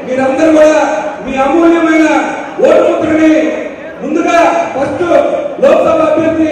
మీరందరూ కూడా మీ అమూల్యమైన ఓటు ముద్రని ముందుగా ఫస్ట్ లోక్సభ అభ్యర్థి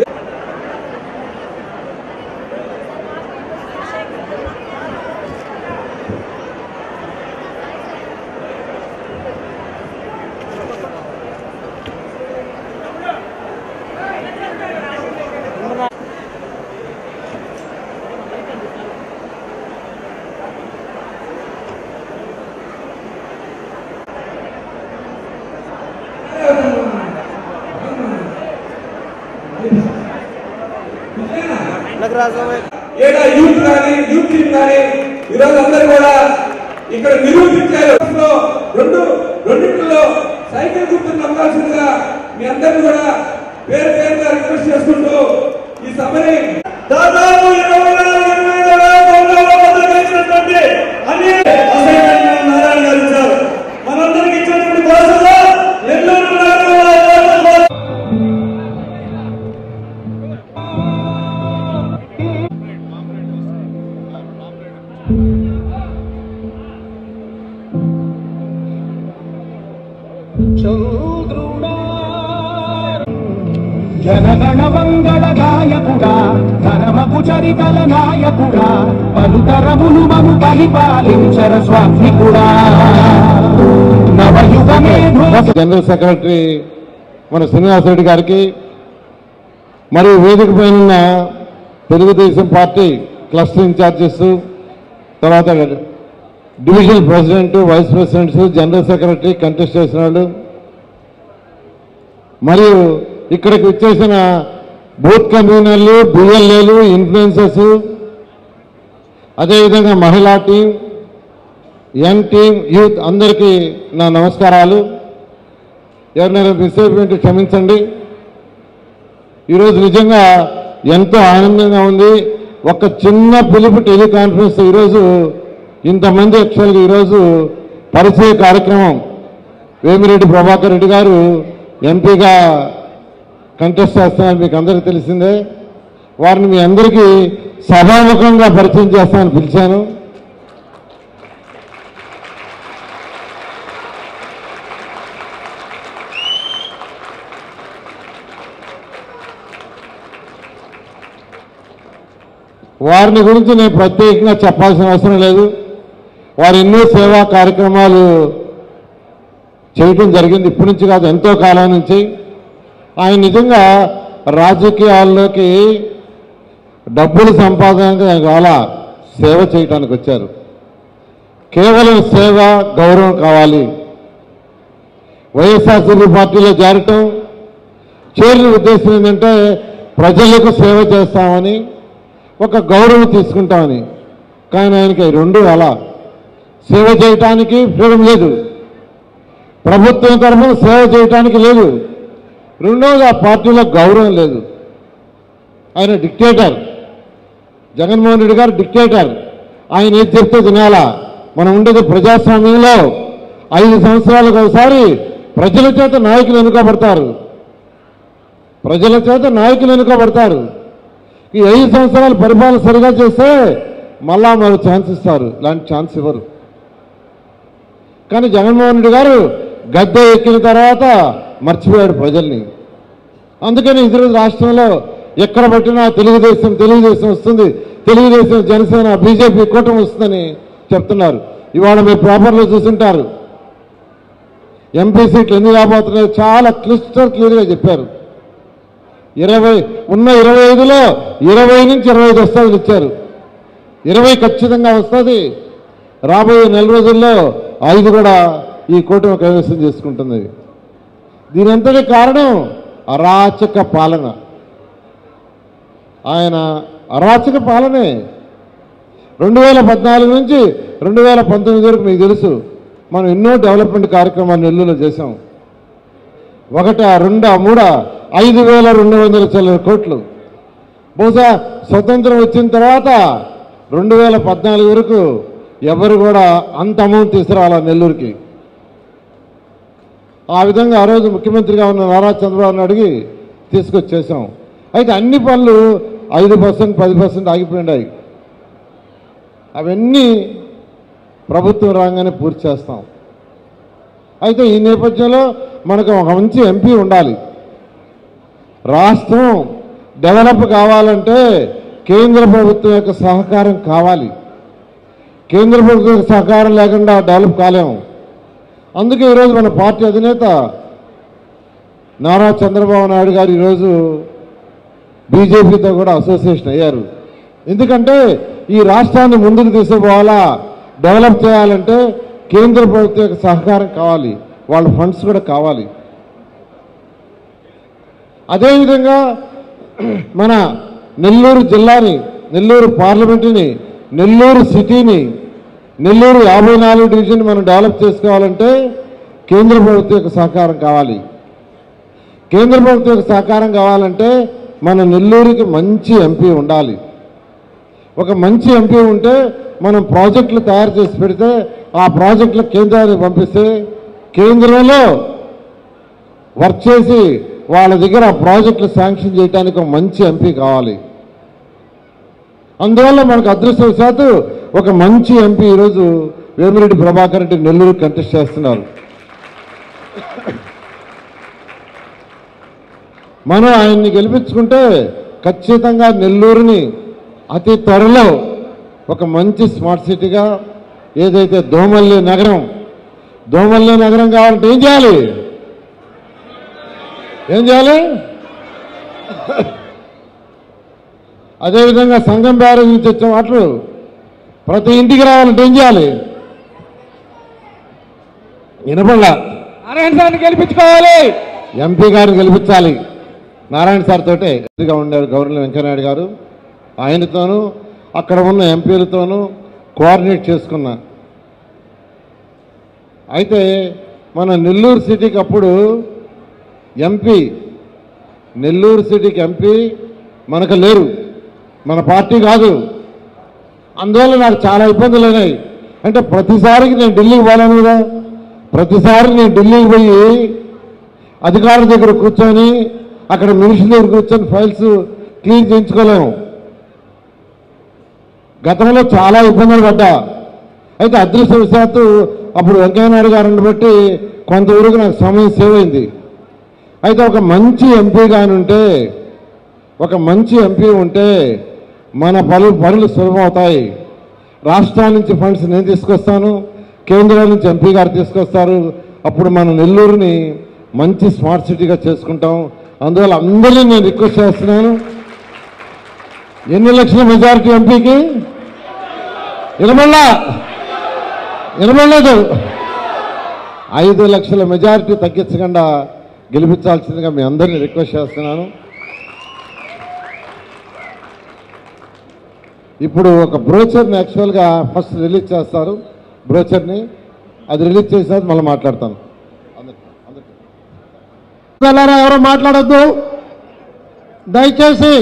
ఏడా యూత్ కానీ యూత్ టీమ్ కానీ ఈరోజు అందరూ కూడా ఇక్కడ నిరూపించారు రెండు రెండింటిలో సైకిల్ గుర్తును నమ్మాల్సిందిగా మీ అందరిని కూడా పేరు పేరుగా రిక్వెస్ట్ చేసుకుంటూ ఈ సభని దాదాపు ఇరవై నాలుగు ఇరవై ఐదు వేల కోట్ల భద్రపరిచినటువంటి అన్ని అసైన్మెంట్ నారాయణ గారు ఇచ్చారు మనందరికి ఇచ్చినటువంటి భాషలో నెల్లూరు నగరంలో ఓట్ల కోసం జనగణ మంగళ గాయకుడా ధనమపు చరితల నాయకుడా పలుతరములు మము పరిపాలించర స్వామికుడా నవయుగమే జనరల్ సెక్రటరీ మన శ్రీనివాసరెడ్డి గారికి మరియు వేదిక పైన ఉన్న తెలుగుదేశం పార్టీ క్లస్టర్ ఇన్ఛార్జెస్ తర్వాత division president vice presidents general secretary contest చేసిన వాళ్ళు మరియు ఇక్కడికి వచ్చేసిన బూత్ కన్వీనర్లు బిఎల్ఏలు ఇన్ఫ్లుయెన్సర్స్ అదేవిధంగా మహిళా టీం యంగ్ టీం యూత్ అందరికీ నా నమస్కారాలు ఎవరినైనా మిస్ అయిపోయింటే క్షమించండి ఈరోజు నిజంగా ఎంతో ఆనందంగా ఉంది ఒక చిన్న పిలుపు టెలికాన్ఫరెన్స్ ఈరోజు ఇంతమంది యాక్చువల్గా ఈరోజు పరిచయ కార్యక్రమం వేమిరెడ్డి ప్రభాకర్ రెడ్డి గారు ఎంపీగా కంటెస్ట్ చేస్తానని మీకు అందరికీ తెలిసిందే వారిని మీ అందరికీ సభాముఖంగా పరిచయం చేస్తానని పిలిచాను వారిని గురించి నేను ప్రత్యేకంగా చెప్పాల్సిన అవసరం లేదు వారు ఎన్నో సేవా కార్యక్రమాలు చేయటం జరిగింది ఇప్పటి నుంచి కాదు ఎంతో కాలం నుంచి ఆయన నిజంగా రాజకీయాల్లోకి డబ్బులు సంపాదనకి ఆయన కావాలా సేవ చేయటానికి వచ్చారు కేవలం సేవ గౌరవం కావాలి వైఎస్ఆర్సీపీ పార్టీలో చేరటం చేరిన ఉద్దేశం ఏంటంటే ప్రజలకు సేవ చేస్తామని ఒక గౌరవం తీసుకుంటామని కానీ ఆయనకి ఈ రెండు అలా సేవ చేయటానికి ఫ్రీడమ్ లేదు ప్రభుత్వం తరఫున సేవ చేయటానికి లేదు రెండవది ఆ పార్టీలో గౌరవం లేదు ఆయన డిక్టేటర్ జగన్మోహన్ రెడ్డి గారు డిక్టేటర్ ఆయన ఏది చెప్తే తినాలా మనం ఉండేది ప్రజాస్వామ్యంలో ఐదు సంవత్సరాలకు ఒకసారి ప్రజల చేత నాయకులు ఎన్నుకోబడతారు ప్రజల చేత నాయకులు ఎన్నుకోబడతారు ఈ ఐదు సంవత్సరాలు పరిపాలన సరిగా చేస్తే మళ్ళా మరో ఛాన్స్ ఇస్తారు ఇలాంటి ఛాన్స్ ఇవ్వరు కానీ జగన్మోహన్ రెడ్డి గారు గద్దె ఎక్కిన తర్వాత మర్చిపోయాడు ప్రజల్ని అందుకని ఈరోజు రాష్ట్రంలో ఎక్కడ పట్టినా తెలుగుదేశం తెలుగుదేశం వస్తుంది తెలుగుదేశం జనసేన బీజేపీ కూటమి వస్తుందని చెప్తున్నారు ఇవాళ మీరు పేపర్లో చూసుంటారు ఎంపీ సీట్లు ఎన్ని రాబోతున్నాయో చాలా క్లిస్టర్ క్లియర్గా చెప్పారు ఇరవై ఉన్న ఇరవై ఐదులో ఇరవై నుంచి ఇరవై ఐదు వస్తుంది ఇచ్చారు ఇరవై ఖచ్చితంగా వస్తుంది రాబోయే నెల రోజుల్లో ఐదు కూడా ఈ కూటమి కైవసం చేసుకుంటుంది దీని అంతటి కారణం అరాచక పాలన ఆయన అరాచక పాలనే రెండు వేల పద్నాలుగు నుంచి రెండు వేల పంతొమ్మిది వరకు మీకు తెలుసు మనం ఎన్నో డెవలప్మెంట్ కార్యక్రమాలు నెల్లూరులో చేశాం ఒకట రెండా మూడా ఐదు వేల రెండు వందల చిల్లర కోట్లు బహుశా స్వతంత్రం వచ్చిన తర్వాత రెండు వేల పద్నాలుగు వరకు ఎవరు కూడా అంత అమౌంట్ తీసుకురావాల నెల్లూరుకి ఆ విధంగా ఆ రోజు ముఖ్యమంత్రిగా ఉన్న నారా చంద్రబాబు అడిగి తీసుకొచ్చేసాం అయితే అన్ని పనులు ఐదు పర్సెంట్ పది పర్సెంట్ ఆగిపోయినాయి అవన్నీ ప్రభుత్వం రాగానే పూర్తి చేస్తాం అయితే ఈ నేపథ్యంలో మనకు ఒక మంచి ఎంపీ ఉండాలి రాష్ట్రం డెవలప్ కావాలంటే కేంద్ర ప్రభుత్వం యొక్క సహకారం కావాలి కేంద్ర ప్రభుత్వం యొక్క సహకారం లేకుండా డెవలప్ కాలేము అందుకే ఈరోజు మన పార్టీ అధినేత నారా చంద్రబాబు నాయుడు గారు ఈరోజు బీజేపీతో కూడా అసోసియేషన్ అయ్యారు ఎందుకంటే ఈ రాష్ట్రాన్ని ముందుకు తీసుకుపోవాలా డెవలప్ చేయాలంటే కేంద్ర ప్రభుత్వం యొక్క సహకారం కావాలి వాళ్ళ ఫండ్స్ కూడా కావాలి అదేవిధంగా మన నెల్లూరు జిల్లాని నెల్లూరు పార్లమెంటుని నెల్లూరు సిటీని నెల్లూరు యాభై నాలుగు డివిజన్ మనం డెవలప్ చేసుకోవాలంటే కేంద్ర ప్రభుత్వం యొక్క సహకారం కావాలి కేంద్ర ప్రభుత్వం యొక్క సహకారం కావాలంటే మన నెల్లూరుకి మంచి ఎంపీ ఉండాలి ఒక మంచి ఎంపీ ఉంటే మనం ప్రాజెక్టులు తయారు చేసి పెడితే ఆ ప్రాజెక్టులు కేంద్రానికి పంపిస్తే కేంద్రంలో వర్క్ చేసి వాళ్ళ దగ్గర ఆ ప్రాజెక్టులు శాంక్షన్ చేయడానికి ఒక మంచి ఎంపీ కావాలి అందువల్ల మనకు అదృష్టవశాత్తు ఒక మంచి ఎంపీ ఈరోజు వేమిరెడ్డి ప్రభాకర్ రెడ్డి నెల్లూరు కంటెస్ట్ చేస్తున్నారు మనం ఆయన్ని గెలిపించుకుంటే ఖచ్చితంగా నెల్లూరుని అతి త్వరలో ఒక మంచి స్మార్ట్ సిటీగా ఏదైతే దోమల్లి నగరం దోమల్లి నగరం కావాలంటే ఏం చేయాలి ఏం చేయాలి అదేవిధంగా సంఘం బ్యారేజ్ నుంచి వచ్చే వాటర్ ప్రతి ఇంటికి రావాలంటే ఏం చేయాలి వినపడలా నారాయణ సార్ని గెలిపించుకోవాలి ఎంపీ గారిని గెలిపించాలి నారాయణ సార్ తోటే ఎంపీగా ఉండారు గవర్నర్ వెంకయ్యనాయుడు గారు ఆయనతోనూ అక్కడ ఉన్న ఎంపీలతోనూ కోఆర్డినేట్ చేసుకున్నా అయితే మన నెల్లూరు సిటీకి అప్పుడు ఎంపీ నెల్లూరు సిటీకి ఎంపీ మనకు లేరు మన పార్టీ కాదు అందువల్ల నాకు చాలా ఇబ్బందులు అయినాయి అంటే ప్రతిసారికి నేను ఢిల్లీకి పోలేను కదా ప్రతిసారి నేను ఢిల్లీకి పోయి అధికారుల దగ్గర కూర్చొని అక్కడ మినిస్టర్ దగ్గర కూర్చొని ఫైల్స్ క్లీన్ చేయించుకోలేము గతంలో చాలా ఇబ్బందులు పడ్డా అయితే అదృష్టవశాత్తు అప్పుడు వెంకయ్యనాయుడు గారిని బట్టి కొంతవరకు నాకు సమయం సేవ్ అయింది అయితే ఒక మంచి ఎంపీ ఉంటే ఒక మంచి ఎంపీ ఉంటే మన పనులు పనులు సులభం అవుతాయి రాష్ట్రాల నుంచి ఫండ్స్ నేను తీసుకొస్తాను కేంద్రం నుంచి ఎంపీ గారు తీసుకొస్తారు అప్పుడు మన నెల్లూరుని మంచి స్మార్ట్ సిటీగా చేసుకుంటాం అందువల్ల అందరినీ నేను రిక్వెస్ట్ చేస్తున్నాను ఎన్ని లక్షల మెజారిటీ ఎంపీకి వినమల్లా వినమలేదు ఐదు లక్షల మెజారిటీ తగ్గించకుండా గెలిపించాల్సిందిగా మీ అందరినీ రిక్వెస్ట్ చేస్తున్నాను ఇప్పుడు ఒక బ్రోచర్ని యాక్చువల్గా ఫస్ట్ రిలీజ్ చేస్తారు బ్రోచర్ని అది రిలీజ్ చేసిన మళ్ళీ మాట్లాడతాను వెళ్ళారా ఎవరు మాట్లాడొద్దు దయచేసి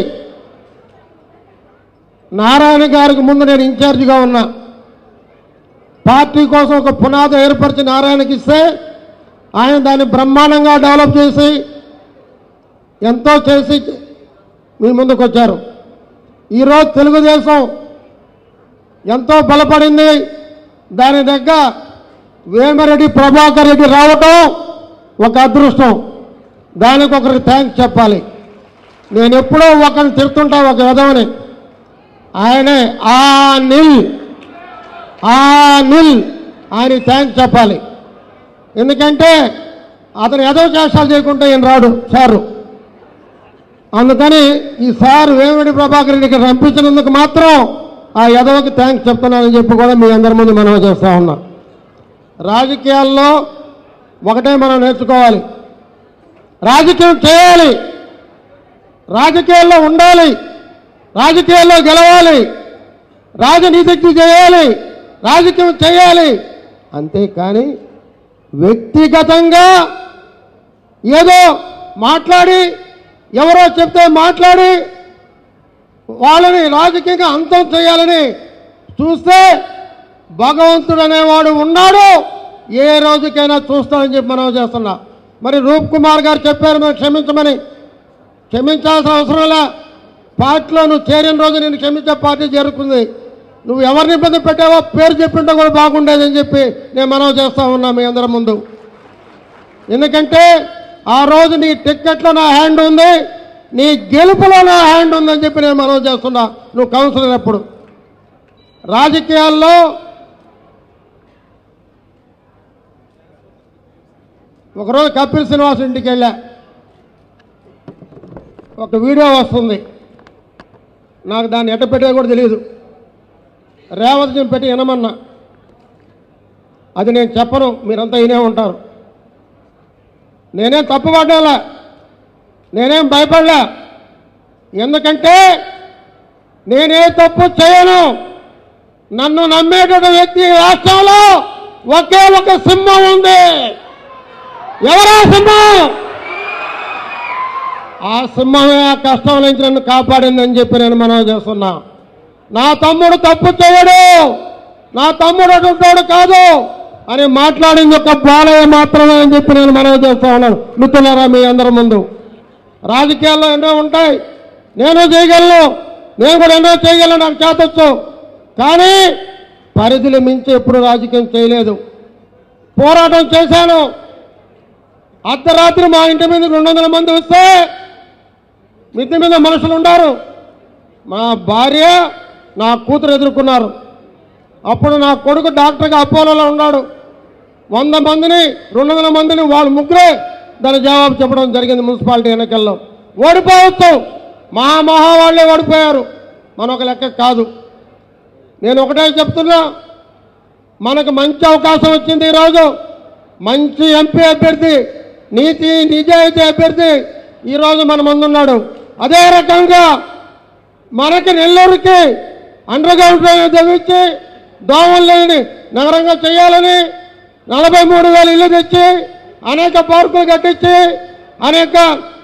నారాయణ గారికి ముందు నేను ఇన్ఛార్జిగా ఉన్నా పార్టీ కోసం ఒక పునాది ఏర్పరిచి నారాయణకి ఇస్తే ఆయన దాన్ని బ్రహ్మాండంగా డెవలప్ చేసి ఎంతో చేసి మీ ముందుకు వచ్చారు ఈరోజు తెలుగుదేశం ఎంతో బలపడింది దాని దగ్గర వేమిరెడ్డి ప్రభాకర్ రెడ్డి రావటం ఒక అదృష్టం దానికి ఒకరికి థ్యాంక్స్ చెప్పాలి నేను ఎప్పుడో ఒకరిని తిడుతుంటా ఒక విధవని ఆయనే ఆ నిల్ ఆ నిల్ ఆయన థ్యాంక్స్ చెప్పాలి ఎందుకంటే అతను ఏదో చేష్టాలు చేయకుంటే ఈయన రాడు సారు అందుకని ఈ సార్ వేమిడి ప్రభాకర్ రెడ్డికి పంపించినందుకు మాత్రం ఆ యదవకి థ్యాంక్స్ చెప్తున్నానని చెప్పి కూడా మీ అందరి ముందు మనం చేస్తా ఉన్నా రాజకీయాల్లో ఒకటే మనం నేర్చుకోవాలి రాజకీయం చేయాలి రాజకీయాల్లో ఉండాలి రాజకీయాల్లో గెలవాలి రాజనీతిజ్ఞ చేయాలి రాజకీయం చేయాలి అంతేకాని వ్యక్తిగతంగా ఏదో మాట్లాడి ఎవరో చెప్తే మాట్లాడి వాళ్ళని రాజకీయంగా అంతం చేయాలని చూస్తే భగవంతుడు అనేవాడు ఉన్నాడు ఏ రోజుకైనా చూస్తాడని చెప్పి మనం చేస్తున్నా మరి రూప్ కుమార్ గారు చెప్పారు మనం క్షమించమని క్షమించాల్సిన అవసరం లే పార్టీలో నువ్వు చేరిన రోజు నేను క్షమించే పార్టీ చేరుకుంది నువ్వు ఎవరిని ఇబ్బంది పెట్టావో పేరు చెప్పింటే కూడా బాగుండేదని చెప్పి నేను మనవి చేస్తా ఉన్నా మీ అందరి ముందు ఎందుకంటే ఆ రోజు నీ టిక్కెట్లో నా హ్యాండ్ ఉంది నీ గెలుపులో నా హ్యాండ్ ఉందని చెప్పి నేను మనవి చేస్తున్నా నువ్వు కౌన్సిలర్ అప్పుడు రాజకీయాల్లో ఒకరోజు కపిల్ శ్రీనివాస్ ఇంటికి వెళ్ళా ఒక వీడియో వస్తుంది నాకు దాన్ని ఎట్ట పెట్టేది కూడా తెలియదు రేవంత్ పెట్టి వినమన్నా అది నేను చెప్పను మీరంతా వినే ఉంటారు నేనేం తప్పుపడ్డాలా నేనేం భయపడలా ఎందుకంటే నేనే తప్పు చేయను నన్ను నమ్మేటువంటి వ్యక్తి ఈ రాష్ట్రంలో ఒకే ఒక సింహం ఉంది ఎవరా సింహం ఆ సింహమే ఆ కష్టం నుంచి నన్ను కాపాడిందని చెప్పి నేను మనవి చేస్తున్నా నా తమ్ముడు తప్పు చేయడు నా తమ్ముడు అటువంటివాడు కాదు అని మాట్లాడింది ఒక బాలయ్య మాత్రమే అని చెప్పి నేను మనవి చేస్తా ఉన్నాను మిత్రులారా మీ అందరి ముందు రాజకీయాల్లో ఎన్నో ఉంటాయి నేను చేయగలను నేను కూడా ఎన్నో చేయగలను నాకు చేతొచ్చు కానీ పరిధిని మించి ఎప్పుడు రాజకీయం చేయలేదు పోరాటం చేశాను అర్ధరాత్రి మా ఇంటి మీద రెండు వందల మంది వస్తే మిద్ది మీద మనుషులు ఉండారు మా భార్య నా కూతురు ఎదుర్కొన్నారు అప్పుడు నా కొడుకు డాక్టర్గా అపోలోలో ఉన్నాడు వంద మందిని రెండు వందల మందిని వాళ్ళు ముగ్గురే దాని జవాబు చెప్పడం జరిగింది మున్సిపాలిటీ ఎన్నికల్లో ఓడిపోవచ్చు మహా మహా వాళ్ళే ఓడిపోయారు మన ఒక లెక్క కాదు నేను ఒకటే చెప్తున్నా మనకు మంచి అవకాశం వచ్చింది ఈరోజు మంచి ఎంపీ అభ్యర్థి నీతి నిజాయితీ అభ్యర్థి ఈరోజు మన ముందున్నాడు అదే రకంగా మనకి నెల్లూరుకి అండర్ గ్రౌండ్ డ్రైనేజ్ తవ్వించి దోమలు లేని నగరంగా చేయాలని నలభై మూడు వేల ఇల్లు తెచ్చి అనేక పార్కులు కట్టించి అనేక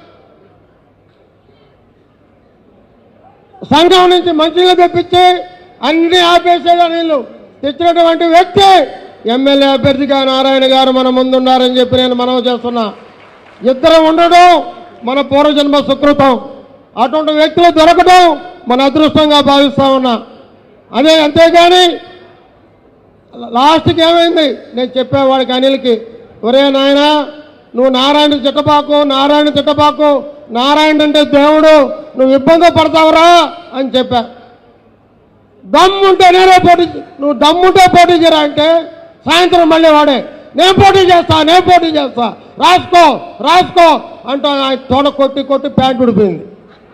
సంఘం నుంచి మంచిగా తెప్పించి అన్ని ఆపేసేదా నీళ్ళు తెచ్చినటువంటి వ్యక్తి ఎమ్మెల్యే అభ్యర్థిగా నారాయణ గారు మన ముందున్నారని చెప్పి నేను మనవి చేస్తున్నా ఇద్దరు ఉండడం మన పూర్వజన్మ సుకృతం అటువంటి వ్యక్తులు దొరకడం మన అదృష్టంగా భావిస్తా ఉన్నా అదే అంతేగాని లాస్ట్కి ఏమైంది నేను చెప్పేవాడికి అనిల్కి ఒరే నాయనా నువ్వు నారాయణ చిట్టపాకు నారాయణ చిట్టపాకు నారాయణ అంటే దేవుడు నువ్వు ఇబ్బంది పడతావురా అని చెప్పా దమ్ముంటే నేనే పోటీ నువ్వు దమ్ముంటే పోటీ చేయరా అంటే సాయంత్రం మళ్ళీ వాడే నేను పోటీ చేస్తా నేను పోటీ చేస్తా రాసుకో రాసుకో అంటూ ఆయన తోడ కొట్టి కొట్టి ప్యాంట్ ఉడిపోయింది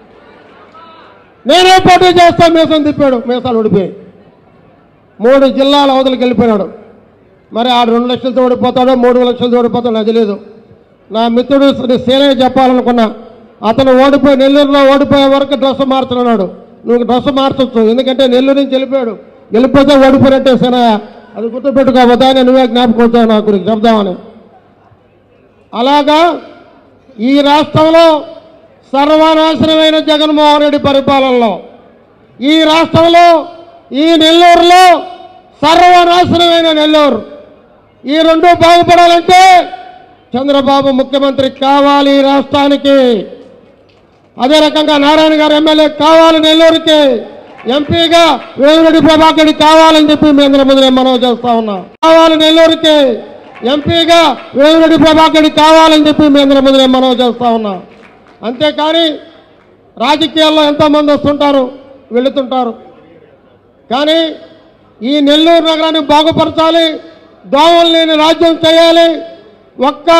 నేనే పోటీ చేస్తా మీసం తిప్పాడు మీసాలు ఉడిపోయి మూడు జిల్లాల అవతలకి వెళ్ళిపోయినాడు మరి ఆ రెండు లక్షలతో ఓడిపోతాడో మూడు లక్షలతో ఓడిపోతాడో నాకు తెలియదు నా మిత్రుడు సేనే చెప్పాలనుకున్నా అతను ఓడిపోయి నెల్లూరులో ఓడిపోయే వరకు డ్రెస్ మార్చున్నాడు నువ్వు డ్రెస్ మార్చొచ్చు ఎందుకంటే నెల్లూరు నుంచి వెళ్ళిపోయాడు వెళ్ళిపోతే ఓడిపోయినట్టే సేనయ్య అది గుర్తుపెట్టుకోబోతా నేను నువ్వే జ్ఞాపకం వచ్చావు నా గురించి చెప్దామని అలాగా ఈ రాష్ట్రంలో సర్వనాశనమైన జగన్మోహన్ రెడ్డి పరిపాలనలో ఈ రాష్ట్రంలో ఈ నెల్లూరులో సర్వనాశనమైన నెల్లూరు ఈ రెండు బాగుపడాలంటే చంద్రబాబు ముఖ్యమంత్రి కావాలి ఈ రాష్ట్రానికి అదే రకంగా నారాయణ గారు ఎమ్మెల్యే కావాలి నెల్లూరుకి ఎంపీగా వేమిరెడ్డి ప్రభాకర్ రెడ్డి కావాలని చెప్పి మీ అందరి ముందు నేను మనవి చేస్తా ఉన్నా కావాలి నెల్లూరుకి ఎంపీగా వేమిరెడ్డి ప్రభాకర్ రెడ్డి కావాలని చెప్పి మీ అందరి ముందు నేను మనవి చేస్తా ఉన్నా అంతేకాని రాజకీయాల్లో ఎంతోమంది వస్తుంటారు వెళుతుంటారు కానీ ఈ నెల్లూరు నగరాన్ని బాగుపరచాలి దోమలు లేని రాజ్యం చేయాలి ఒక్క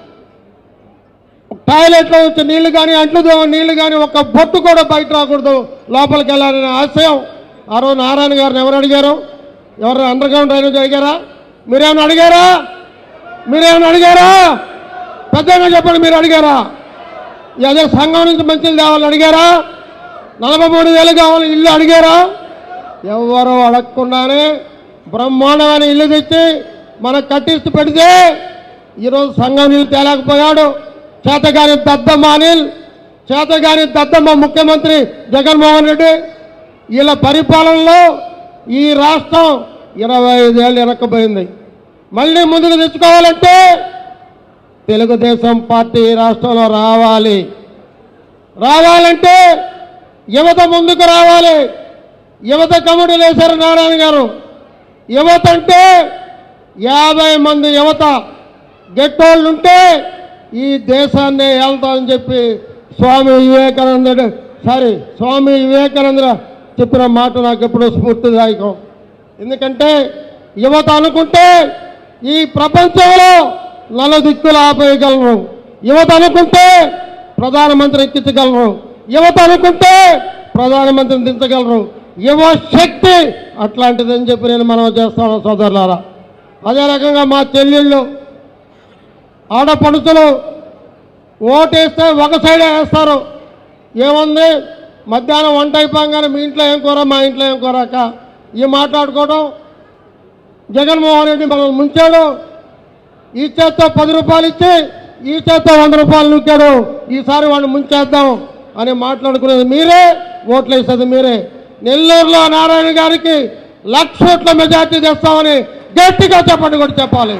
టాయిలెట్లో వచ్చే నీళ్లు కానీ అంట్లు దోమ నీళ్లు కానీ ఒక్క బొట్టు కూడా బయట రాకూడదు లోపలికి వెళ్ళాలనే ఆశయం ఆ రోజు నారాయణ గారిని ఎవరు అడిగారు ఎవరు అండర్ గ్రౌండ్ డ్రైనేజ్ అడిగారా మీరేమైనా అడిగారా మీరేమైనా అడిగారా పెద్దగా చెప్పండి మీరు అడిగారా ఈ అదే సంఘం నుంచి మంచిలు తేవాలని అడిగారా నలభై మూడు వేలు కావాలని ఇల్లు అడిగారా ఎవరు అడగకుండానే బ్రహ్మాండమైన ఇల్లు తెచ్చి మనకు కట్టిస్తూ పెడితే ఈరోజు సంఘం నీళ్ళు తేలేకపోయాడు చేతగాని దద్దమ్మ అనిల్ చేతగాని దద్దమ్మ ముఖ్యమంత్రి జగన్మోహన్ రెడ్డి వీళ్ళ పరిపాలనలో ఈ రాష్ట్రం ఇరవై ఐదేళ్ళు వెనక్కిపోయింది మళ్ళీ ముందుకు తెచ్చుకోవాలంటే తెలుగుదేశం పార్టీ ఈ రాష్ట్రంలో రావాలి రావాలంటే యువత ముందుకు రావాలి యువత కమిటీలు వేశారు నారాయణ గారు యువత అంటే యాభై మంది యువత గెట్టోళ్ళు ఉంటే ఈ దేశాన్ని వెళ్తామని చెప్పి స్వామి వివేకానందుడు సారీ స్వామి వివేకానంద చెప్పిన మాట నాకు ఎప్పుడూ స్ఫూర్తిదాయకం ఎందుకంటే యువత అనుకుంటే ఈ ప్రపంచంలో నలుదిక్కులు ఆపేయగలరు యువత అనుకుంటే ప్రధానమంత్రి ఎక్కించగలరు యువత అనుకుంటే ప్రధానమంత్రిని దించగలరు యువ శక్తి అట్లాంటిదని చెప్పి నేను మనం చేస్తాను సోదరులారా అదే రకంగా మా చెల్లెళ్ళు ఆడపడుచులు ఓటేస్తే ఒక సైడే వేస్తారు ఏముంది మధ్యాహ్నం వంట అయిపోగానే మీ ఇంట్లో ఏం కూర మా ఇంట్లో ఏం కూర అక్క ఈ మాట్లాడుకోవడం జగన్మోహన్ రెడ్డి మనల్ని ముంచాడు ఈ చేత్తో పది రూపాయలు ఇచ్చి ఈ చేత్తో వంద రూపాయలు నూకాడు ఈసారి వాడిని ముంచేద్దాం అని మాట్లాడుకునేది మీరే ఓట్లు వేసేది మీరే నెల్లూరులో నారాయణ గారికి లక్ష ఓట్ల మెజార్టీ తెస్తామని గట్టిగా చెప్పండి కూడా చెప్పాలి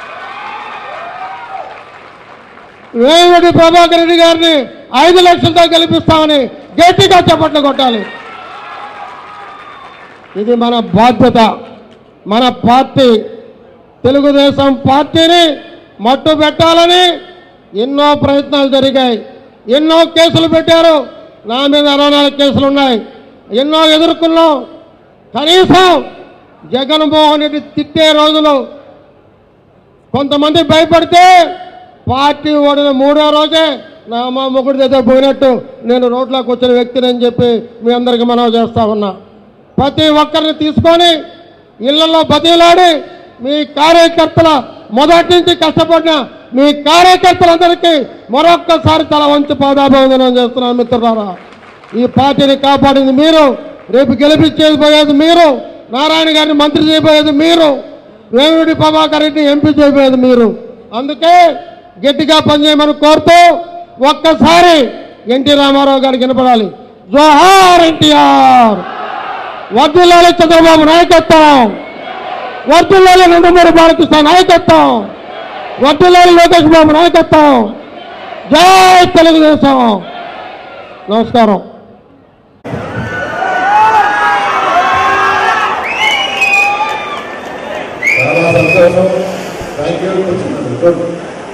వేమిరెడ్డి ప్రభాకర్ రెడ్డి గారిని ఐదు లక్షలతో గెలిపిస్తామని గట్టిగా చెప్పట్లు కొట్టాలి ఇది మన బాధ్యత మన పార్టీ తెలుగుదేశం పార్టీని మట్టు పెట్టాలని ఎన్నో ప్రయత్నాలు జరిగాయి ఎన్నో కేసులు పెట్టారు నా మీద అరవై నాలుగు కేసులు ఉన్నాయి ఎన్నో ఎదుర్కొన్నాం కనీసం జగన్మోహన్ రెడ్డి తిట్టే రోజులు కొంతమంది భయపడితే పార్టీ ఓడిన మూడో రోజే నా మా మొగుడి దగ్గర పోయినట్టు నేను రోడ్లోకి వచ్చిన వ్యక్తిని అని చెప్పి మీ అందరికీ మనవి చేస్తా ఉన్నా ప్రతి ఒక్కరిని తీసుకొని ఇళ్లలో బతిలాడి మీ కార్యకర్తల మొదటి నుంచి కష్టపడిన మీ కార్యకర్తలందరికీ మరొక్కసారి తల వంచి పాదాభివందనం చేస్తున్నాను మిత్రులారా ఈ పార్టీని కాపాడింది మీరు రేపు గెలిపించేది పోయేది మీరు నారాయణ గారిని మంత్రి చేయబోయేది మీరు వేమిరెడ్డి ప్రభాకర్ రెడ్డిని ఎంపీ చేయబోయేది మీరు అందుకే గట్టిగా పనిచేయమని కోరుతూ ఒక్కసారి ఎన్టీ రామారావు గారికి వినపడాలి జోహార్ ఎన్టీఆర్ వర్ధిల్లాలి చంద్రబాబు నాయకత్వం వర్ధిల్లాలి నందమూరి బాలకృష్ణ నాయకత్వం వర్ధిల్లాలి లోకేష్ బాబు నాయకత్వం జై తెలుగుదేశం నమస్కారం చాలా సంతోషం థ్యాంక్ యూ కూర్చోండి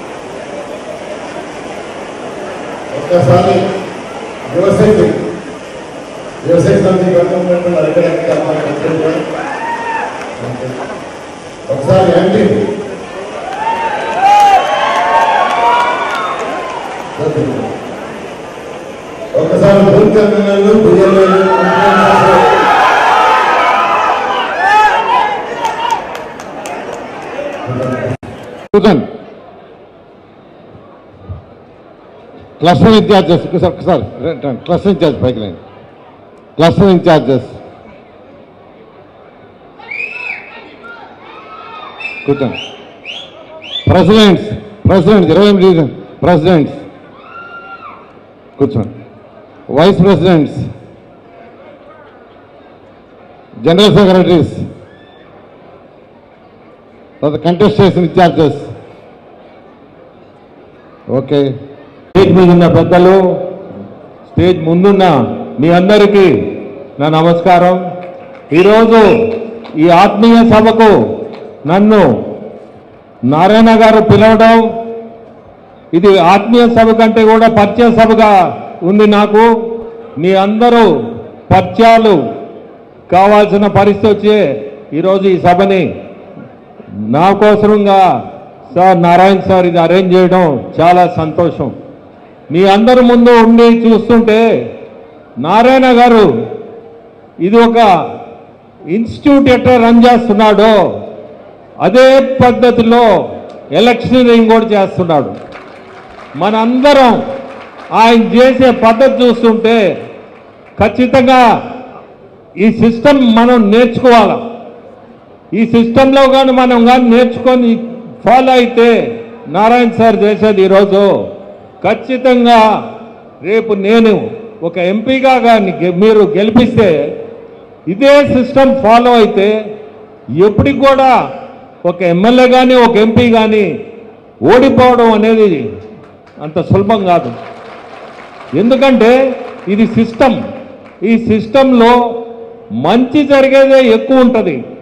ఒక్కసారి యువశక్తి యువశక్తి సమితి గవర్నమెంట్ అధికారికి ఒకసారి యాంటీ ఒకసారి భూచంద్రులను భుజలను కూర్చోండి cluster in-charges sir sir cluster in-charge పైకి రండి క్లస్టర్ ఇన్ఛార్జెస్ కూర్చోండి ప్రెసిడెంట్స్ ప్రెసిడెంట్స్ ఇరవై ఎనిమిది డివిజన్ ప్రెసిడెంట్స్ కూర్చోండి వైస్ ప్రెసిడెంట్స్ జనరల్ సెక్రటరీస్ తర్వాత కంటెస్ట్ చేసిన ఇన్ఛార్జెస్ ఓకే స్టేజ్ మీద ఉన్న పెద్దలు స్టేజ్ ముందున్న మీ అందరికీ నా నమస్కారం ఈరోజు ఈ ఆత్మీయ సభకు నన్ను నారాయణ గారు పిలవడం ఇది ఆత్మీయ సభ కంటే కూడా పరిచయ సభగా ఉంది నాకు మీ అందరూ పరిచయాలు కావాల్సిన పరిస్థితి వచ్చే ఈరోజు ఈ సభని నా కోసంగా సార్ నారాయణ సార్ ఇది అరేంజ్ చేయడం చాలా సంతోషం మీ అందరి ముందు ఉండి చూస్తుంటే నారాయణ గారు ఇది ఒక ఇన్స్టిట్యూట్ ఎట్లా రన్ చేస్తున్నాడో అదే పద్ధతిలో ఎలక్షనరింగ్ కూడా చేస్తున్నాడు మనందరం ఆయన చేసే పద్ధతి చూస్తుంటే ఖచ్చితంగా ఈ సిస్టమ్ మనం నేర్చుకోవాలి ఈ సిస్టంలో కానీ మనం కానీ నేర్చుకొని ఫాలో అయితే నారాయణ సార్ చేసేది ఈరోజు ఖచ్చితంగా రేపు నేను ఒక ఎంపీగా కానీ గె- మీరు గెలిపిస్తే ఇదే సిస్టమ్ ఫాలో అయితే ఎప్పటికి కూడా ఒక ఎమ్మెల్యే కానీ ఒక ఎంపీ కానీ ఓడిపోవడం అనేది అంత సులభం కాదు ఎందుకంటే ఇది సిస్టమ్ ఈ సిస్టంలో మంచి జరిగేదే ఎక్కువ ఉంటుంది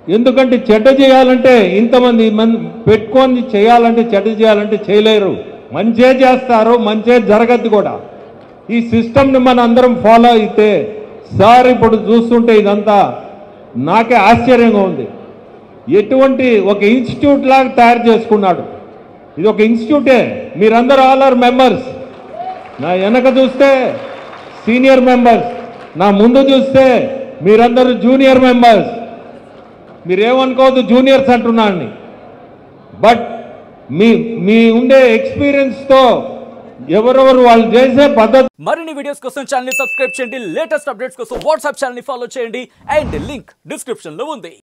ఎందుకంటే చెడ్డ చేయాలంటే ఇంతమంది మంది పెట్టుకొని చేయాలంటే చెడ్డ చేయాలంటే చేయలేరు మంచే చేస్తారు మంచే జరగద్దు కూడా ఈ సిస్టమ్ని మన అందరం ఫాలో అయితే సార్ ఇప్పుడు చూస్తుంటే ఇదంతా నాకే ఆశ్చర్యంగా ఉంది ఎటువంటి ఒక ఇన్స్టిట్యూట్ లాగా తయారు చేసుకున్నాడు ఇది ఒక ఇన్స్టిట్యూటే మీరందరూ ఆల్ ఆర్ మెంబర్స్ నా వెనక చూస్తే సీనియర్ మెంబర్స్ నా ముందు చూస్తే మీరందరూ జూనియర్ మెంబర్స్ మీరేమనుకోవద్దు జూనియర్స్ అంటున్నాను బట్ మీ మీ ఉండే ఎక్స్పీరియన్స్తో ఎవరెవరు వాళ్ళు చేసే పద్ధతి మరిన్ని వీడియోస్ కోసం ఛానల్ ని సబ్స్క్రైబ్ చేయండి లేటెస్ట్ అప్డేట్స్ కోసం వాట్సాప్ ఛానల్ ని ఫాలో చేయండి అండ్ లింక్ డిస్క్రిప్షన్ లో ఉంది